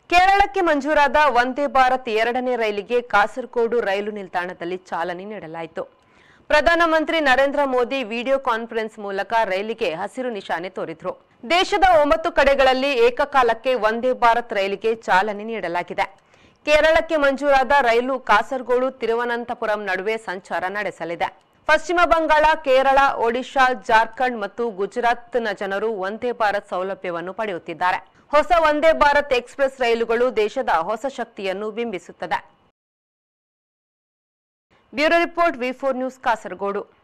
ಕೇರಳಕ್ಕೆ ಮಂಜೂರಾದ ವಂದೇ ಭಾರತ್ ಎರಡನೇ ರೈಲಿಗೆ ಕಾಸರಗೋಡು ರೈಲು ನಿಲ್ದಾಣದಲ್ಲಿ ಚಾಲನೆ ನೀಡಲಾಯಿತು ಪ್ರಧಾನಮಂತ್ರಿ ನರೇಂದ್ರ ಮೋದಿ ವಿಡಿಯೋ ಕಾನ್ಫರೆನ್ಸ್ ಮೂಲಕ ರೈಲಿಗೆ ಹಸಿರು ನಿಶಾನೆ ತೋರಿದ್ರು ದೇಶದ ಒಂಬತ್ತು ಕಡೆಗಳಲ್ಲಿ ಏಕಕಾಲಕ್ಕೆ ವಂದೇ ಭಾರತ್ ರೈಲಿಗೆ ಚಾಲನೆ ನೀಡಲಾಗಿದೆ ಕೇರಳಕ್ಕೆ ಮಂಜೂರಾದ ರೈಲು ಕಾಸರಗೋಡು ತಿರುವನಂತಪುರಂ ನಡುವೆ ಸಂಚಾರ ನಡೆಸಲಿದೆ ಪಶ್ಚಿಮ ಬಂಗಾಳ ಕೇರಳ ಒಡಿಶಾ ಜಾರ್ಖಂಡ್ ಮತ್ತು ಗುಜರಾತ್ನ ಜನರು ವಂದೇ ಭಾರತ್ ಸೌಲಭ್ಯವನ್ನು ಪಡೆಯುತ್ತಿದ್ದಾರೆ ಹೊಸ ವಂದೇ ಭಾರತ್ ಎಕ್ಸ್ಪ್ರೆಸ್ ರೈಲುಗಳು ದೇಶದ ಹೊಸ ಶಕ್ತಿಯನ್ನು ಬಿಂಬಿಸುತ್ತದೆ bureau report V four news Kasaragod